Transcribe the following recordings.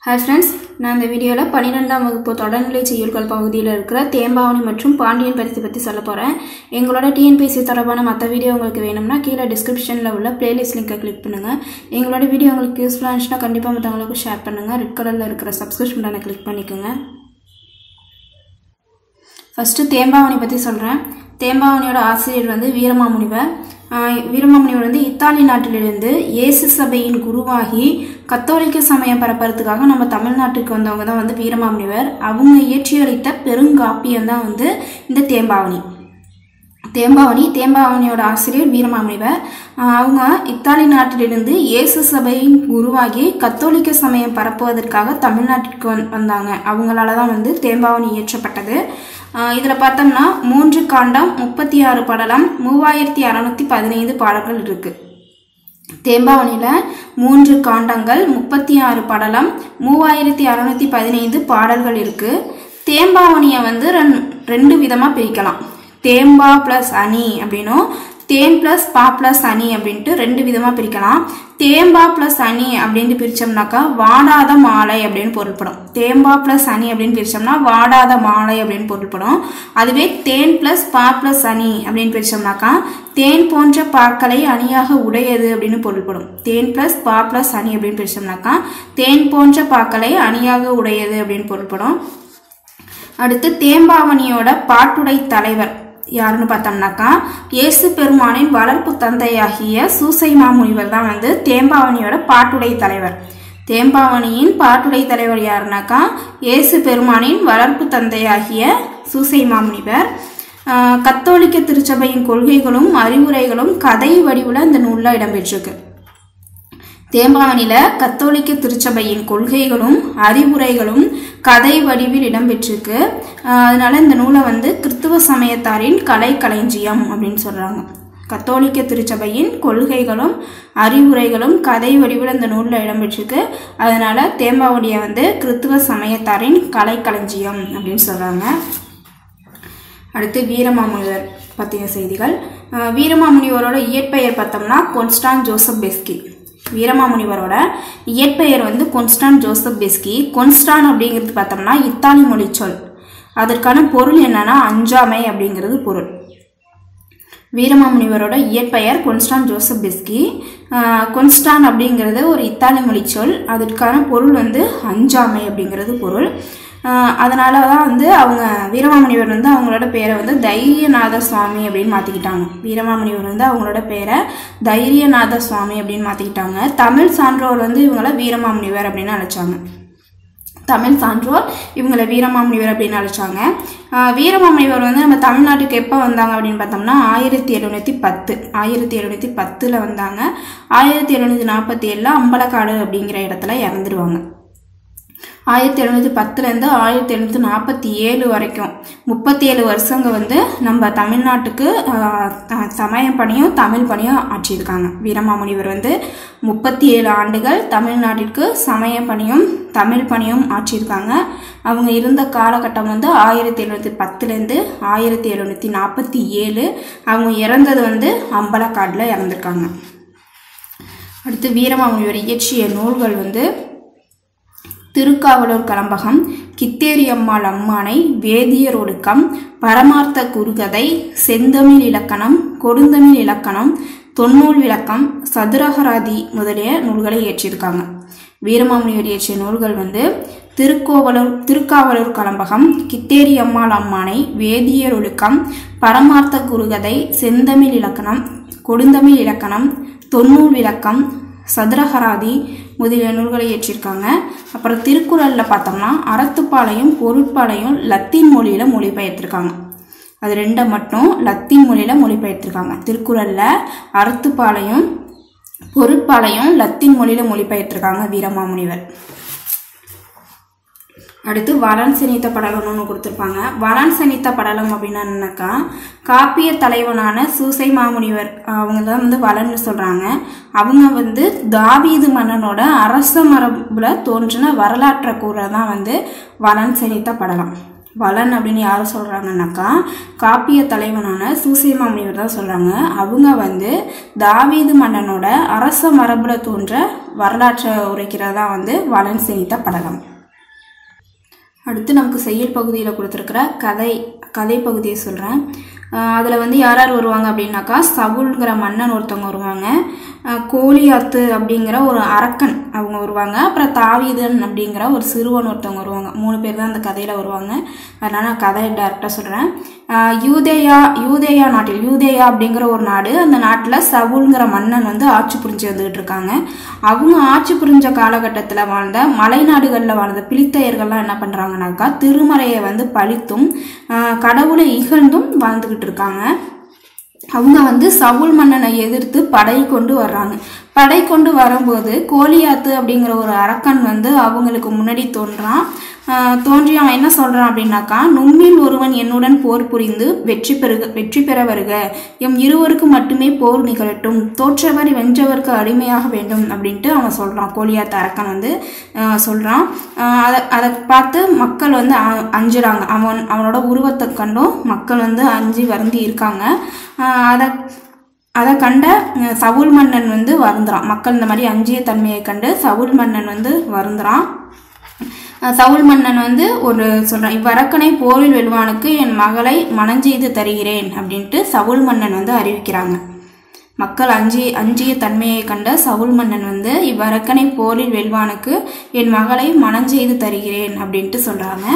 hi friends நான் இந்த வீடியோவில் பன்னிரெண்டாம் வகுப்பு தொடர்நிலை செய்யுள்கள் பகுதியில் இருக்கிற தேம்பாவணி மற்றும் பாண்டியன் பரிசு பற்றி சொல்ல போகிறேன் எங்களோட டிஎன்பிஎஸ்சி தொடர்பான மற்ற வீடியோ உங்களுக்கு வேணும்னா கீழே டிஸ்கிரிப்ஷனில் உள்ள பிளேலிஸ்ட் லிங்கை கிளிக் பண்ணுங்கள் எங்களோட வீடியோ உங்களுக்கு யூஸ்ஃபுல்லாக இருந்துச்சுன்னா கண்டிப்பாக மற்றவங்களுக்கு ஷேர் பண்ணுங்கள் ரெட் கலரில் இருக்கிற சப்ஸ்கிரிப்ஷன் பட்டனை கிளிக் பண்ணிக்கோங்க ஃபஸ்ட்டு தேம்பாவணி பற்றி சொல்கிறேன் தேம்பாவணியோட ஆசிரியர் வந்து வீரமாமுனிவர் ஆஹ் வீரமாமுனிவர் வந்து இத்தாலி நாட்டிலிருந்து இயேசு சபையின் குருவாகி கத்தோலிக்க சமயம் பரப்புறதுக்காக நம்ம தமிழ்நாட்டுக்கு வந்தவங்க தான் வந்து வீரமாமுனிவர் அவங்க இயற்றியளித்த பெருங்காப்பியம் தான் வந்து இந்த தேம்பாவணி தேம்பாவணி தேம்பாவணியோட ஆசிரியர் வீரமாமுனிவர் ஆஹ் அவங்க இத்தாலி நாட்டிலிருந்து இயேசு சபையின் குருவாகி கத்தோலிக்க சமயம் பரப்புவதற்காக தமிழ்நாட்டிற்கு வந் வந்தாங்க அவங்களால தான் வந்து தேம்பாவணி இயற்றப்பட்டது இதில் பார்த்தோம்னா மூன்று காண்டம் முப்பத்தி ஆறு படலம் மூவாயிரத்தி அறநூற்றி பதினைந்து பாடல்கள் இருக்குது தேம்பாவணியில் மூன்று காண்டங்கள் முப்பத்தி ஆறு படலம் மூவாயிரத்தி அறநூற்றி பதினைந்து பாடல்கள் இருக்குது தேம்பாவணியை வந்து ரெண் ரெண்டு விதமாக பிரிக்கலாம் தேம்பா ப்ளஸ் அணி அப்படின்னும் தேன் ப்ளஸ் பா ப்ளஸ் அணி அப்படின்ட்டு ரெண்டு விதமாக பிரிக்கலாம் தேம்பா ப்ளஸ் அணி அப்படின்ட்டு பிரித்தோம்னாக்கா வாடாத மாலை அப்படின்னு பொருள்படும் தேம்பா ப்ளஸ் அணி அப்படின்னு பிரித்தோம்னா வாடாத மாலை அப்படின்னு பொருள்படும் அதுவே தேன் ப்ளஸ் பா ப்ளஸ் அணி அப்படின்னு பிரித்தோம்னாக்கா தேன் போன்ற பாக்களை அணியாக உடையது அப்படின்னு பொருள்படும் தேன் ப்ளஸ் பா ப்ளஸ் அணி அப்படின்னு பிரித்தோம்னாக்கா தேன் போன்ற பாக்களை அணியாக உடையது அப்படின்னு பொருள்படும் அடுத்து தேம்பாவணியோட பாட்டுடை தலைவர் யாருன்னு பார்த்தோம்னாக்கா இயேசு பெருமானின் வளர்ப்பு தந்தையாகிய சூசை மாமுனிவர் தான் வந்து தேம்பாவணியோட பாட்டுடை தலைவர் தேம்பாவணியின் பாட்டுடை தலைவர் யாருனாக்கா இயேசு பெருமானின் வளர்ப்பு தந்தையாகிய சூசை மாமுனிவர் ஆஹ் கத்தோலிக்க திருச்சபையின் கொள்கைகளும் அறிவுரைகளும் கதை வடிவில் இந்த நூலில் இடம்பெற்றிருக்கு தேம்பாவணியில் கத்தோலிக்க திருச்சபையின் கொள்கைகளும் அறிவுரைகளும் கதை வடிவில் இடம்பெற்றிருக்கு ஆஹ் அதனால இந்த நூலை வந்து கிறித்துவ சமயத்தாரின் கலை களஞ்சியம் அப்படின்னு சொல்கிறாங்க கத்தோலிக்க திருச்சபையின் கொள்கைகளும் அறிவுரைகளும் கதை வடிவில் இந்த நூலில் இடம்பெற்றிருக்கு அதனால தேம்பாவணியை வந்து கிறித்துவ சமயத்தாரின் கலை களஞ்சியம் அப்படின்னு சொல்கிறாங்க அடுத்து வீரமாமுனிவர் பற்றின செய்திகள் ஆஹ் வீரமாமுனிவரோட இயற்பெயர் பார்த்தோம்னா கொன்ஸ்டான் ஜோசப் பெஸ்கி வீரமாமுனிவரோட இயற்பெயர் வந்து கொன்ஸ்டான் ஜோசப் பெஸ்கி கொன்ஸ்டான் அப்படிங்கிறது பார்த்தோம்னா இத்தாலி மொழி சொல் அதற்கான பொருள் என்னன்னா அஞ்சாமை அப்படிங்கிறது பொருள் வீரமாமுனிவரோட இயற்பெயர் கொன்ஸ்டான் ஜோசப் பெஸ்கி ஆஹ் கொன்ஸ்டான் அப்படிங்கிறது ஒரு இத்தாலி மொழி சொல் அதற்கான பொருள் வந்து அஞ்சாமை அப்படிங்கிறது பொருள் ஆஹ் அதனால தான் வந்து அவங்க வீரமாமுனிவர் வந்து அவங்களோட பேரை வந்து தைரியநாத சுவாமி அப்படின்னு மாற்றிக்கிட்டாங்க வீரமாமுனிவர் வந்து அவங்களோட பேரை தைரியநாத சுவாமி அப்படின்னு மாற்றிக்கிட்டாங்க தமிழ் சான்றோர் வந்து இவங்கள வீரமாமுனிவர் அப்படின்னு அழைச்சாங்க தமிழ் சான்றோர் இவங்களை வீரமாமுனிவர் அப்படின்னு அழைச்சாங்க ஆஹ் வீரமாமுனிவர் வந்து நம்ம தமிழ்நாட்டுக்கு எப்போ வந்தாங்க அப்படின்னு பார்த்தோம்னா ஆயிரத்தி எழுநூற்றி பத்து ஆயிரத்தி எழுநூற்றி பத்தில் வந்தாங்க ஆயிரத்தி எழுநூற்றி நாற்பத்தி ஏழில் அம்பலக்காடு அப்படிங்கிற இடத்துல இறந்துருவாங்க ஆயிரத்தி எழுநூற்றி பத்துலேருந்து ஆயிரத்தி எழுநூற்றி நாற்பத்தி ஏழு வரைக்கும் முப்பத்தி ஏழு வருஷங்க வந்து நம்ம தமிழ்நாட்டுக்கு ஆஹ், த- சமய பணியும் தமிழ் பணியும் ஆற்றியிருக்காங்க வீரமாமுனிவர் வந்து முப்பத்தி ஏழு ஆண்டுகள் தமிழ்நாட்டிற்கு சமய பணியும் தமிழ் பணியும் ஆற்றியிருக்காங்க அவங்க இருந்த காலகட்டம் வந்து ஆயிரத்தி எழுநூற்றி பத்துலேருந்து ஆயிரத்தி எழுநூற்றி நாற்பத்தி ஏழு அவங்க இறந்தது வந்து அம்பலக்காடில் இறந்துருக்காங்க அடுத்து வீரமாமுனிவர் இயற்றிய நூல்கள் வந்து திருக்காவலூர் கலம்பகம் கித்தேரியம்மாள் அம்மானை வேதியர் ஒடுக்கம் பரமார்த்த குறுகதை செந்தமிழ் இலக்கணம் கொடுந்தமிழ் இலக்கணம் தொன்னூல் விளக்கம் சதுரகராதி முதலிய நூல்களை இயற்றியிருக்காங்க வீரமாமுனிவர் இயற்றிய நூல்கள் வந்து திருக்கோவலூர் திருக்காவலூர் கலம்பகம் கித்தேரியம்மாள் அம்மானை வேதியர் ஒழுக்கம் பரமார்த்த குறுகதை செந்தமிழ் இலக்கணம் கொடுந்தமிழ் இலக்கணம் தொன்னூல் விளக்கம் சதுரகராதி முதலிய நூல்களை இயற்றியிருக்காங்க அப்புறம் திருக்குறளில் பார்த்தோம்னா அறத்துப்பாலையும் பொருட்பாலையும் லத்தீன் மொழியில் மொழிபெயர்த்திருக்காங்க அது ரெண்டை மட்டும் லத்தீன் மொழியில் மொழிபெயர்த்திருக்காங்க திருக்குறளில் அறத்துப்பாலையும் பொருட்பாலையும் லத்தீன் மொழியில் மொழிபெயர்த்திருக்காங்க வீரமாமுனிவர் அடுத்து வளன் சனித்த படலம்னு ஒன்று கொடுத்துருப்பாங்க வளன் சனித்த படலம் அப்படின்னா என்னன்னாக்கா காப்பிய தலைவனான சூசை மாமுனிவர் அவங்க தான் வந்து வளன்னு சொல்கிறாங்க அவங்க வந்து தாவீது மன்னனோட அரச மரபுல தோன்றின வரலாற்றை கூற தான் வந்து வளன் சனித்த படலம் வளன் அப்படின்னு யார் சொல்கிறாங்கன்னாக்கா காப்பிய தலைவனான சூசேமா முனிவர் தான் சொல்கிறாங்க அவங்க வந்து தாவீது மன்னனோட அரச மரபுல தோன்ற வரலாற்றை உரைக்கிறதா வந்து வளன் செனித்த படலம் அடுத்து நமக்கு செய்யல் பகுதியில் கொடுத்துருக்குற கதை கதை பகுதியை சொல்கிறேன் அதில் வந்து யார் யார் வருவாங்க அப்படின்னாக்கா சவுல்ங்கிற மன்னன் ஒருத்தவங்க வருவாங்க அஹ் கோலியாத்து அப்படிங்கிற ஒரு அரக்கன் அவங்க வருவாங்க அப்புறம் தாவீதன் அப்படிங்கிற ஒரு சிறுவன் ஒருத்தவங்க வருவாங்க மூணு பேர் தான் அந்த கதையில் வருவாங்க அதனால் நான் கதையை டேரெக்டாக சொல்கிறேன் யூதேயா யூதேயா நாட்டில் யூதேயா அப்படிங்கிற ஒரு நாடு அந்த நாட்டில் சவுல்ங்கிற மன்னன் வந்து ஆட்சி புரிஞ்சு வந்துகிட்டு இருக்காங்க அவங்க ஆட்சி புரிஞ்ச காலகட்டத்தில் வாழ்ந்த மலைநாடுகளில் வாழ்ந்த பிலித்தையர்கள்லாம் என்ன பண்ணுறாங்கனாக்கா திருமறையை வந்து பழித்தும் ஆஹ் கடவுளை இகழ்ந்தும் வாழ்ந்துக்கிட்டு இருக்காங்க அவங்க வந்து சவுல் மன்னனை எதிர்த்து படை கொண்டு வர்றாங்க படை கொண்டு வரும்போது கோலியாத்து அப்படிங்கிற ஒரு அரக்கன் வந்து அவங்களுக்கு முன்னாடி தோன்றான் ஆஹ் தோன்றி அவன் என்ன சொல்றான் அப்படின்னாக்கா நும்மில் ஒருவன் என்னுடன் போர் புரிந்து வெற்றி பெறுக வெற்றி பெற வருக எம் இருவருக்கு மட்டுமே போர் நிகழட்டும் தோற்றவர் வென்றவருக்கு அடிமையாக வேண்டும் அப்படின்ட்டு அவன் சொல்றான் கோலியாத்து அரக்கன் வந்து ஆஹ் சொல்றான் ஆஹ் அதை அதை பார்த்து மக்கள் வந்து அ- அஞ்சுறாங்க அவன் அவனோட உருவத்தை கண்டும் மக்கள் வந்து அஞ்சு வருந்தி இருக்காங்க ஆஹ் அதை அதை கண்ட அஹ், சவுல் மன்னன் வந்து வருந்துறான் மக்கள் இந்த மாதிரி அஞ்சிய தன்மையை கண்டு சவுல் மன்னன் வந்து வருந்துறான் அஹ், சவுல் மன்னன் வந்து ஒரு சொல்றான் இவ்வரக்கனை போரில் வெல்வானுக்கு என் மகளை மனஞ்செய்து தருகிறேன் அப்படின்ட்டு சவுல் மன்னன் வந்து அறிவிக்கிறாங்க மக்கள் அஞ்சி அஞ்சிய தன்மையை கண்ட சவுல் மன்னன் வந்து இவ்வரக்கனை போரில் வெல்வானுக்கு என் மகளை மனஞ்செய்து தருகிறேன் அப்படின்ட்டு சொல்றாங்க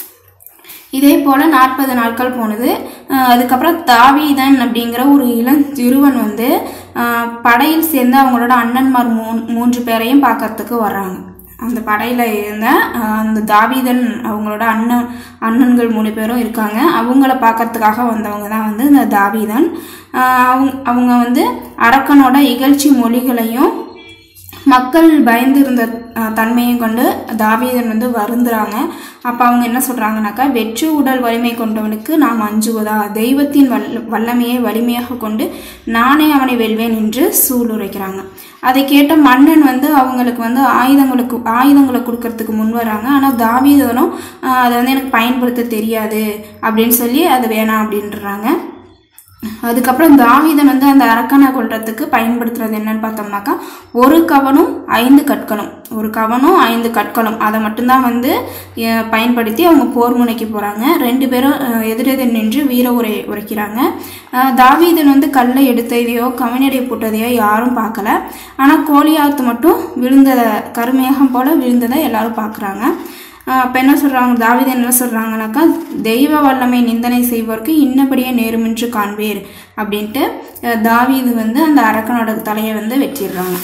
இதே போல் நாற்பது நாட்கள் போனது அஹ் அதுக்கப்புறம் தாவீதன் அப்படிங்கிற ஒரு இளம் சிறுவன் வந்து அஹ் படையில் சேர்ந்து அவங்களோட அண்ணன்மார் மூ மூன்று பேரையும் பார்க்கறதுக்கு வர்றாங்க அந்த படையில் இருந்த அஹ் அந்த தாவீதன் அவங்களோட அண்ணன் அண்ணன்கள் மூணு பேரும் இருக்காங்க அவங்கள பார்க்கறதுக்காக வந்தவங்க தான் வந்து இந்த தாவீதன் அஹ் அவங்க அவங்க வந்து அரக்கனோட இகழ்ச்சி மொழிகளையும் மக்கள் பயந்திருந்த அஹ், தன்மையும் கொண்டு தாவீதன் வந்து வருந்துறாங்க அப்போ அவங்க என்ன சொல்கிறாங்கனாக்கா வெற்று உடல் வலிமை கொண்டவனுக்கு நாம் அஞ்சுவதா தெய்வத்தின் வல் வல்லமையை வலிமையாக கொண்டு நானே அவனை வெல்வேன் என்று சூளுரைக்கிறாங்க அதை கேட்ட மன்னன் வந்து அவங்களுக்கு வந்து ஆயுதங்களுக்கு ஆயுதங்களை கொடுக்கறதுக்கு முன் வராங்க ஆனால் தாவீதனும் அஹ், அதை வந்து எனக்கு பயன்படுத்த தெரியாது அப்படின்னு சொல்லி அது வேணாம் அப்படின்றாங்க அதுக்கப்புறம் தாவீதன் வந்து அந்த அரக்கனை கொல்றதுக்கு பயன்படுத்துறது என்னன்னு பார்த்தோம்னாக்கா ஒரு கவனும் ஐந்து கற்களும் ஒரு கவனும் ஐந்து கற்களும் அதை மட்டும்தான் வந்து அஹ், பயன்படுத்தி அவங்க போர் முனைக்கு போகிறாங்க ரெண்டு பேரும் அஹ், எதிரெதிர் நின்று வீர உரை உரைக்கிறாங்க அஹ், தாவீதன் வந்து கல்லை எடுத்ததையோ கவனடை போட்டதையோ யாரும் பார்க்கல ஆனால் கோலியாத்து மட்டும் விழுந்ததை கருமேகம் போல் விழுந்ததை எல்லாரும் பார்க்குறாங்க அப்போ என்ன சொல்கிறாங்க தாவீதன் என்ன சொல்கிறாங்கனாக்கா தெய்வ வல்லமை நிந்தனை செய்வோருக்கு இன்னபடியே நேருமென்று காண்பீர் அப்படின்ட்டு அஹ், தாவீது வந்து அந்த அரக்கனோட தலையை வந்து வெட்டிடுறாங்க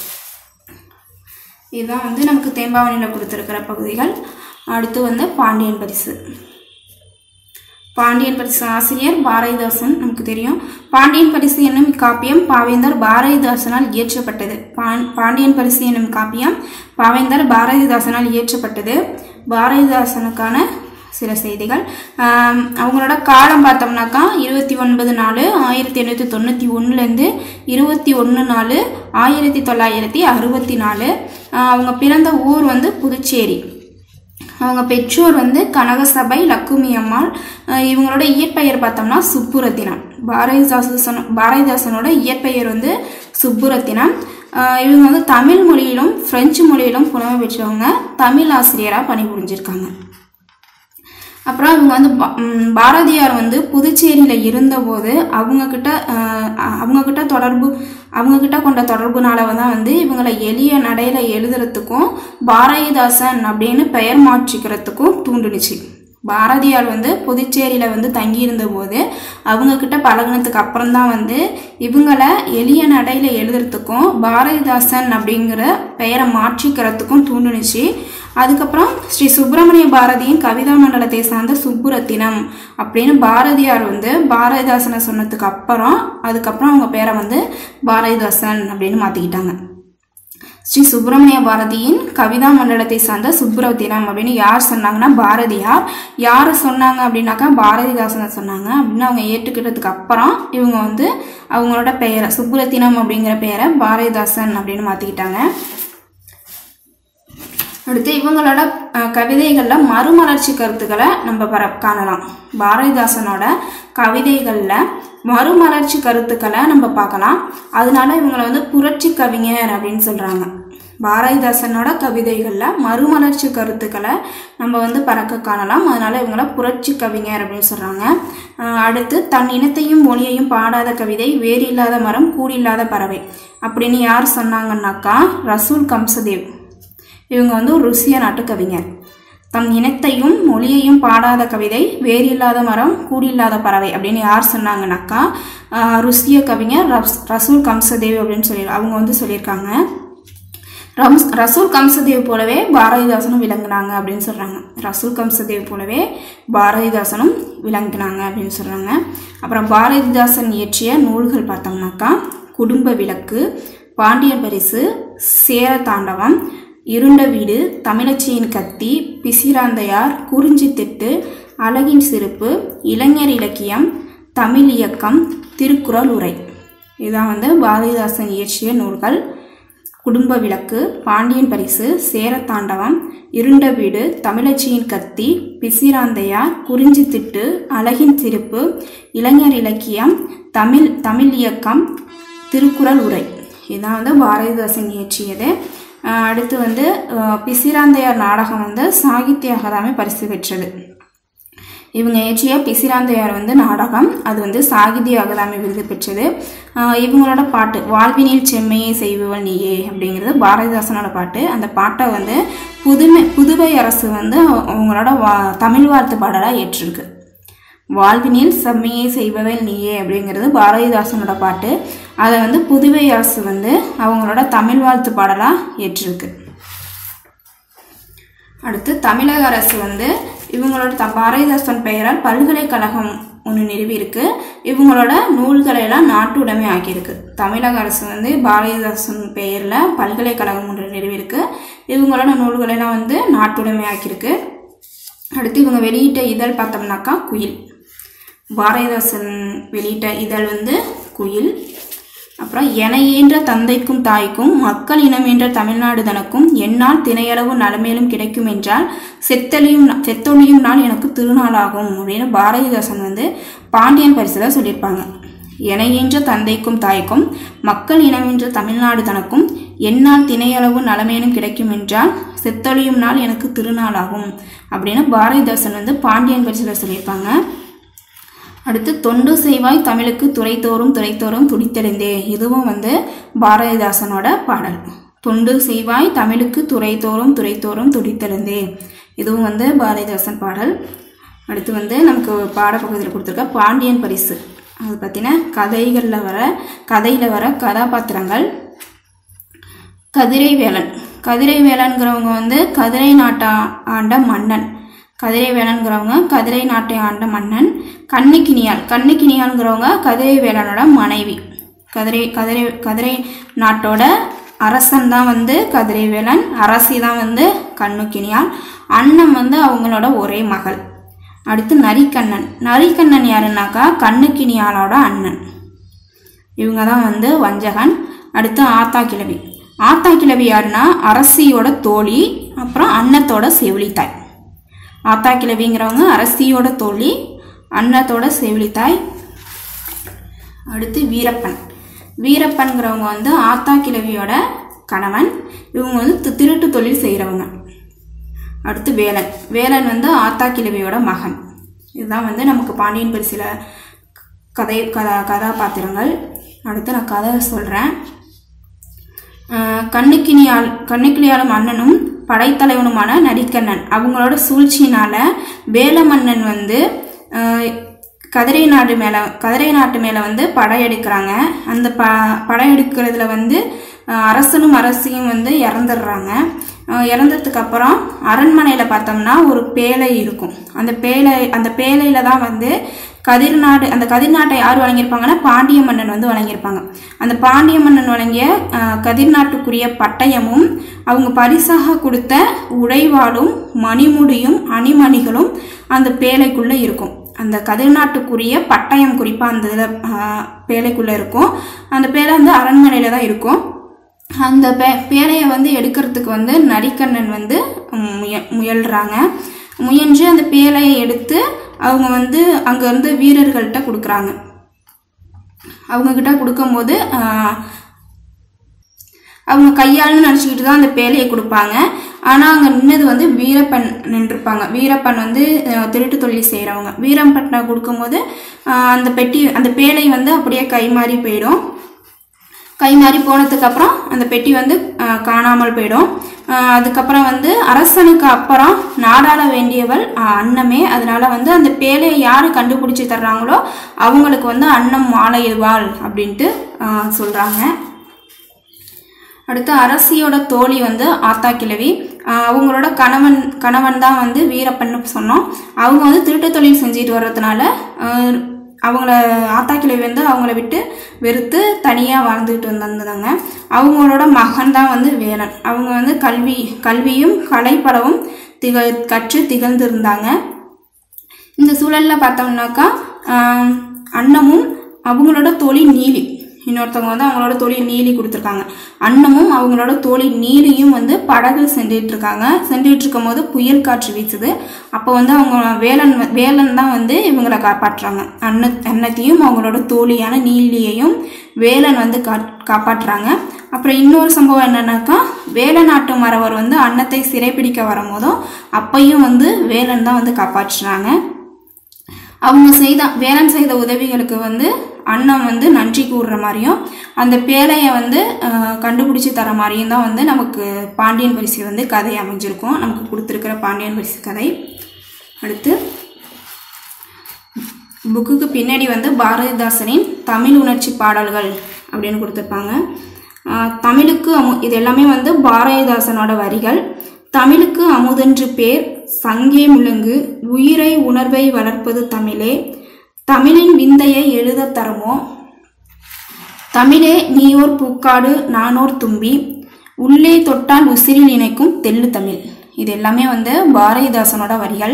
இதுதான் வந்து நமக்கு தேம்பாவணியில் கொடுத்துருக்கிற பகுதிகள் அடுத்து வந்து பாண்டியன் பரிசு பாண்டியன் பரிசு ஆசிரியர் பாரதிதாசன் நமக்கு தெரியும் பாண்டியன் பரிசு என்னும் காப்பியம் பாவேந்தர் பாரதிதாசனால் இயற்றப்பட்டது பான் பாண்டியன் பரிசு என்னும் காப்பியம் பாவேந்தர் பாரதிதாசனால் இயற்றப்பட்டது பாரதிதாசனுக்கான சில செய்திகள் ஆம், அவங்களோட காலம் பார்த்தோம்னாக்கா இருபத்தி ஒன்பது நாலு ஆயிரத்தி எண்ணூற்றி தொண்ணூற்றி ஒன்றுலேருந்து இருபத்தி ஒன்று நாலு ஆயிரத்தி தொள்ளாயிரத்தி அறுபத்தி நாலு ஆஹ், அவங்க பிறந்த ஊர் வந்து புதுச்சேரி அவங்க பெற்றோர் வந்து கனகசபை லக்குமி அம்மாள் அஹ் இவங்களோட இயற்பெயர் பார்த்தோம்னா சுப்புரத்தினம் பாரதிதாசன் பாரதிதாசனோட இயற்பெயர் வந்து சுப்புரத்தினம் அஹ் இவங்க வந்து தமிழ் மொழியிலும் பிரெஞ்சு மொழியிலும் புலமை பெற்றவங்க தமிழ் ஆசிரியராக பணிபுரிஞ்சிருக்காங்க அப்புறம் இவங்க வந்து பா- ம், பாரதியார் வந்து புதுச்சேரியில் இருந்தபோது அவங்கக்கிட்ட அவங்கக்கிட்ட தொடர்பு அவங்கக்கிட்ட கொண்ட தொடர்புனால தான் வந்து இவங்களை எளிய நடையில் எழுதுறதுக்கும் பாரதிதாசன் அப்படின்னு பெயர் மாற்றிக்கிறதுக்கும் தூண்டுனுச்சு பாரதியார் வந்து புதுச்சேரியில் வந்து தங்கியிருந்த போது அவங்கக்கிட்ட பழகுனதுக்கு அப்புறம் தான் வந்து இவங்களை எளிய நடையில் எழுதுறதுக்கும் பாரதிதாசன் அப்படிங்கிற பெயரை மாற்றிக்கிறதுக்கும் தூண்டுனுச்சு அதுக்கப்புறம் ஸ்ரீ சுப்பிரமணிய பாரதியின் கவிதா மண்டலத்தை சார்ந்த சுப்புரத்தினம் அப்படின்னு பாரதியார் வந்து பாரதிதாசனை சொன்னதுக்கு அப்புறம் அதுக்கப்புறம் அவங்க பேரை வந்து பாரதிதாசன் அப்படின்னு மாற்றிக்கிட்டாங்க ஸ்ரீ சுப்பிரமணிய பாரதியின் கவிதா மண்டலத்தை சார்ந்த சுப்புரத்தினம் அப்படின்னு யார் சொன்னாங்கன்னா பாரதியார் யார் சொன்னாங்க அப்படின்னாக்கா பாரதிதாசனை சொன்னாங்க அப்படின்னு அவங்க ஏற்றுக்கிட்டதுக்கு அப்புறம் இவங்க வந்து அவங்களோட பெயரை சுப்புரத்தினம் அப்படிங்கிற பெயரை பாரதிதாசன் அப்படின்னு மாற்றிக்கிட்டாங்க அடுத்து இவங்களோட அஹ், கவிதைகள்ல மறுமலர்ச்சி கருத்துக்களை நம்ம பர காணலாம் பாரதிதாசனோட கவிதைகள்ல மறுமலர்ச்சி கருத்துக்களை நம்ம பார்க்கலாம் அதனால இவங்களை வந்து புரட்சி கவிஞர் அப்படின்னு சொல்றாங்க பாரதிதாசனோட கவிதைகள்ல மறுமலர்ச்சி கருத்துக்களை நம்ம வந்து பறக்க காணலாம் அதனால இவங்கள புரட்சி கவிஞர் அப்படின்னு சொல்றாங்க அஹ், அடுத்து தன் இனத்தையும் மொழியையும் பாடாத கவிதை வேறு இல்லாத மரம் கூடில்லாத பறவை அப்படின்னு யார் சொன்னாங்கன்னாக்கா ரசூல் கம்சதேவ் இவங்க வந்து ஒரு ருசிய நாட்டு கவிஞர் தம் இனத்தையும் மொழியையும் பாடாத கவிதை வேறு இல்லாத மரம் கூடியில்லாத பறவை அப்படின்னு யார் சொன்னாங்கன்னாக்கா ஆஹ், ருசிய கவிஞர் ரஸ்- ரசூல் கம்சதேவ் அப்படின்னு சொல்லி அவங்க வந்து சொல்லியிருக்காங்க ரம்ஸ் ரசூல் கம்சதேவ் போலவே பாரதிதாசனும் விளங்குனாங்க அப்படின்னு சொல்கிறாங்க ரசூல் கம்சதேவ் போலவே பாரதிதாசனும் விளங்குனாங்க அப்படின்னு சொல்கிறாங்க அப்புறம் பாரதிதாசன் இயற்றிய நூல்கள் பார்த்தோம்னாக்கா குடும்ப விளக்கு பாண்டியன் பரிசு சேர தாண்டவம் இருண்ட வீடு தமிழச்சியின் கத்தி பிசிராந்தையார் குறிஞ்சி திட்டு அழகின் சிறப்பு இளைஞர் இலக்கியம் தமிழ் இயக்கம் திருக்குறள் உரை இதான் வந்து பாரதிதாசன் இயற்றிய நூல்கள் குடும்ப விளக்கு பாண்டியன் பரிசு சேரத்தாண்டவம் இருண்ட வீடு தமிழச்சியின் கத்தி பிசிராந்தையார் குறிஞ்சி திட்டு அழகின் சிரிப்பு இளைஞர் இலக்கியம் தமிழ் தமிழ் இயக்கம் திருக்குறள் உரை இதான் வந்து பாரதிதாசன் இயற்றியது அஹ் அடுத்து வந்து அஹ் பிசிராந்தையார் நாடகம் வந்து சாகித்ய அகாதமி பரிசு பெற்றது இவங்க இயற்றிய பிசிராந்தையார் வந்து நாடகம் அது வந்து சாகித்ய அகாதமி விருது பெற்றது ஆஹ் இவங்களோட பாட்டு வாழ்வினில் செம்மையை செய்பவள் நீயே அப்படிங்கிறது பாரதிதாசனோட பாட்டு அந்த பாட்டை வந்து புதுமை புதுவை அரசு வந்து அவ- அவங்களோட வா தமிழ் வாழ்த்து பாடலாக ஏற்றிருக்கு வாழ்வினில் செம்மையை செய்பவள் நீயே அப்படிங்கிறது பாரதிதாசனோட பாட்டு அதை வந்து புதுவை அரசு வந்து அவங்களோட தமிழ் வாழ்த்து பாடலாக ஏற்றிருக்கு அடுத்து தமிழக அரசு வந்து இவங்களோட த பாரதிதாசன் பெயரால் பல்கலைக்கழகம் ஒன்று நிறுவியிருக்கு இவங்களோட நூல்களை எல்லாம் நாட்டுடைமை ஆக்கியிருக்கு தமிழக அரசு வந்து பாரதிதாசன் பெயரில் பல்கலைக்கழகம் ஒன்று நிறுவியிருக்கு இவங்களோட நூல்களை எல்லாம் வந்து நாட்டுடைமை ஆக்கியிருக்கு அடுத்து இவங்க வெளியிட்ட இதழ் பார்த்தோம்னாக்கா குயில் பாரதிதாசன் வெளியிட்ட இதழ் வந்து குயில் அப்புறம் என ஈன்ற தந்தைக்கும் தாய்க்கும் மக்கள் இனம் என்ற தமிழ்நாடு தனக்கும் என்னால் திணையளவு நலமேலும் கிடைக்கும் என்றால் செத்தொழியும் நா- செத்தொழியும் நாள் எனக்கு திருநாளாகும் அப்படின்னு பாரதிதாசன் வந்து பாண்டியன் பரிசில் சொல்லியிருப்பாங்க என ஈன்ற தந்தைக்கும் தாய்க்கும் மக்கள் இனம் என்ற தமிழ்நாடு தனக்கும் என்னால் திணையளவு நலமேலும் கிடைக்கும் என்றால் செத்தொழியும் நாள் எனக்கு திருநாளாகும் அப்படின்னு பாரதிதாசன் வந்து பாண்டியன் பரிசில் சொல்லியிருப்பாங்க அடுத்து தொண்டு செய்வாய் தமிழுக்கு துறைத்தோறும் துறைத்தோறும் துடித்தெழுந்தே இதுவும் வந்து பாரதிதாசனோட பாடல் தொண்டு செய்வாய் தமிழுக்கு துறைத்தோறும் துறைத்தோறும் துடித்தெழுந்தே இதுவும் வந்து பாரதிதாசன் பாடல் அடுத்து வந்து நமக்கு பாடப்பகுதியில் கொடுத்துருக்க பாண்டியன் பரிசு அது பற்றின கதைகளில் வர கதையில் வர கதாபாத்திரங்கள் கதிரை வேலன் கதிரை வேலன்கிறவங்க வந்து கதிரை நாட்டை ஆண்ட மன்னன் கதிரை வேலன்கிறவங்க கதிரை நாட்டை ஆண்ட மன்னன் கன்னிக்கினியாள் கன்னிக்கினியாள்ங்கிறவங்க கதிரை வேலனோட மனைவி கதிரை கதிரை கதிரை நாட்டோட அரசன் தான் வந்து கதிரை வேலன் அரசி தான் வந்து கண்ணுக்கினியாள் அண்ணன் வந்து அவங்களோட ஒரே மகள் அடுத்து நரிக்கண்ணன் நரிக்கண்ணன் யாருன்னாக்கா கண்ணுக்கினியாளோட அண்ணன் இவங்க தான் வந்து வஞ்சகன் அடுத்து ஆத்தா கிழவி ஆத்தா கிழவி யாருன்னா அரசியோட தோழி அப்புறம் அன்னத்தோட செவிலித்தாய் ஆத்தா கிழவிங்கிறவங்க அரசியோட தோழி அன்னத்தோட செவிலித்தாய் அடுத்து வீரப்பன் வீரப்பன்கிறவங்க வந்து ஆத்தா கிழவியோட கணவன் இவங்க வந்து தி- திருட்டு தொழில் செய்கிறவங்க அடுத்து வேலன் வேலன் வந்து ஆத்தா கிழவியோட மகன் இதுதான் வந்து நமக்கு பாண்டியன் பரிசில கதை கதா கதாபாத்திரங்கள் அடுத்து நான் கதை சொல்கிறேன் கண்ணுக்கினியால் கண்ணுக்கிளியாலும் அண்ணனும் படைத்தலைவனுமான நரிக்கண்ணன் அவங்களோட சூழ்ச்சியினால வேலமன்னன் வந்து ஆஹ், கதிரை நாடு மேலே கதிரை நாட்டு மேலே வந்து படையெடுக்கிறாங்க அந்த ப படையெடுக்கிறதுல வந்து ஆஹ், அரசனும் அரசியும் வந்து இறந்துடுறாங்க ஆஹ், இறந்ததுக்கு அப்புறம் அரண்மனையில் பார்த்தோம்னா ஒரு பேழை இருக்கும் அந்த பேழை அந்த பேழையில தான் வந்து கதிர்நாடு அந்த கதிர்நாட்டை யார் வழங்கியிருப்பாங்கன்னா பாண்டிய மன்னன் வந்து வழங்கியிருப்பாங்க அந்த பாண்டிய மன்னன் வழங்கிய ஆஹ், கதிர்நாட்டுக்குரிய பட்டயமும் அவங்க பரிசாக கொடுத்த உடைவாளும் மணிமுடியும் அணிமணிகளும் அந்த பேழைக்குள்ளே இருக்கும் அந்த கதிர்நாட்டுக்குரிய பட்டயம் குறிப்பாக அந்த இதில் பேழைக்குள்ளே இருக்கும் அந்த பேழை வந்து அரண்மனையில் தான் இருக்கும் அந்த பே பேழையை வந்து எடுக்கிறதுக்கு வந்து நரிக்கண்ணன் வந்து முய முயல்றாங்க முயன்று அந்த பேழையை எடுத்து அவங்க வந்து அங்கேருந்து வீரர்கள்ட்ட கொடுக்குறாங்க அவங்கக்கிட்ட கொடுக்கும்போது ஆஹ், அவங்க கையால்னு நினச்சிக்கிட்டு தான் அந்த பேழையை கொடுப்பாங்க ஆனால் அங்கே நின்னது வந்து வீரப்பன் நின்றுருப்பாங்க வீரப்பன் வந்து அஹ், திருட்டு தொழில் செய்கிறவங்க வீரப்பட்டை கொடுக்கும்போது ஆஹ், அந்த பெட்டி அந்த பேழை வந்து அப்படியே கை மாறி போயிடும் கை மாறி போனதுக்கப்புறம் அந்த பெட்டி வந்து ஆஹ், காணாமல் போயிடும் ஆஹ், அதுக்கப்புறம் வந்து அரசனுக்கு அப்புறம் நாடாள வேண்டியவள் ஆஹ், அன்னமே அதனால வந்து அந்த பேழையை யார் கண்டுபிடிச்சி தர்றாங்களோ அவங்களுக்கு வந்து அன்னம் மாலையிடுவாள் அப்படின்ட்டு ஆஹ், சொல்றாங்க அடுத்து அரசியோட தோழி வந்து ஆத்தா கிழவி ஆஹ் அவங்களோட கணவன் கணவன் தான் வந்து வீரப்பன்னு சொன்னோம் அவங்க வந்து திருட்டு தொழில் செஞ்சுட்டு வர்றதுனால ஆஹ் அவங்கள ஆத்தா கிழவி வந்து அவங்கள விட்டு வெறுத்து தனியாக வாழ்ந்துக்கிட்டு வந்திருந்தாங்க அவங்களோட மகன் தான் வந்து வேலன் அவங்க வந்து கல்வி கல்வியும் கலைப்படவும் திகழ் கற்று திகழ்ந்திருந்தாங்க இந்த சூழலில் பார்த்தோம்னாக்கா ஆஹ் அன்னமும் அவங்களோட தோழி நீலி இன்னொருத்தவங்க வந்து அவங்களோட தோழி நீலி கொடுத்துருக்காங்க அன்னமும் அவங்களோட தோழி நீலியும் வந்து படகு சென்றுட்டு இருக்காங்க சென்றுட்டு இருக்கும் போது புயல் காற்று வீசுது அப்போ வந்து அவங்க வேலன் வ- வேலன் தான் வந்து இவங்களை காப்பாற்றுறாங்க அன்ன அன்னத்தையும் அவங்களோட தோழியான நீலியையும் வேலன் வந்து கா காப்பாற்றுறாங்க அப்புறம் இன்னொரு சம்பவம் என்னன்னாக்கா வேலநாட்டு மறவர் வந்து அன்னத்தை சிறைப்பிடிக்க வரும்போதும் அப்பையும் வந்து வேலன் தான் வந்து காப்பாற்றுறாங்க அவங்க செய்த வேலன் செய்த உதவிகளுக்கு வந்து அண்ணன் வந்து நன்றி கூறுற மாதிரியும் அந்த பேழையை வந்து அஹ், கண்டுபிடிச்சு தர மாதிரியும் தான் வந்து நமக்கு பாண்டியன் பரிசு வந்து கதை அமைஞ்சிருக்கும் நமக்கு கொடுத்துருக்கிற பாண்டியன் பரிசு கதை அடுத்து புக்குக்கு பின்னாடி வந்து பாரதிதாசனின் தமிழ் உணர்ச்சி பாடல்கள் அப்படின்னு கொடுத்துருப்பாங்க ஆஹ் தமிழுக்கு அமு இது எல்லாமே வந்து பாரதிதாசனோட வரிகள் தமிழுக்கு அமுதென்று பேர் சங்கே முழங்கு உயிரை உணர்வை வளர்ப்பது தமிழே தமிழின் விந்தையை எழுத தரமோ தமிழே நீயோர் பூக்காடு நானோர் தும்பி உள்ளே தொட்டால் உசிரில் இணைக்கும் தெள்ளு தமிழ் இது எல்லாமே வந்து பாரதிதாசனோட வரிகள்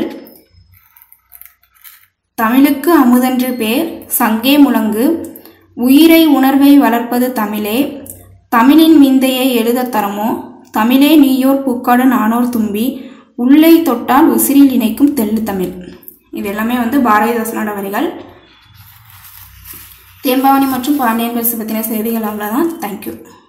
தமிழுக்கு அமுதென்று பேர் சங்கே முழங்கு உயிரை உணர்வை வளர்ப்பது தமிழே தமிழின் விந்தையை எழுத தரமோ தமிழே நீயோர் பூக்காடு நானோர் தும்பி உள்ளே தொட்டால் உசிரில் இணைக்கும் தெள்ளு தமிழ் இது எல்லாமே வந்து பாரதிதாசனோட வரிகள் தேம்பாவணி மற்றும் பாண்டியன் பரிசு பற்றின செய்திகள் அவ்வளோதான் தேங்க்யூ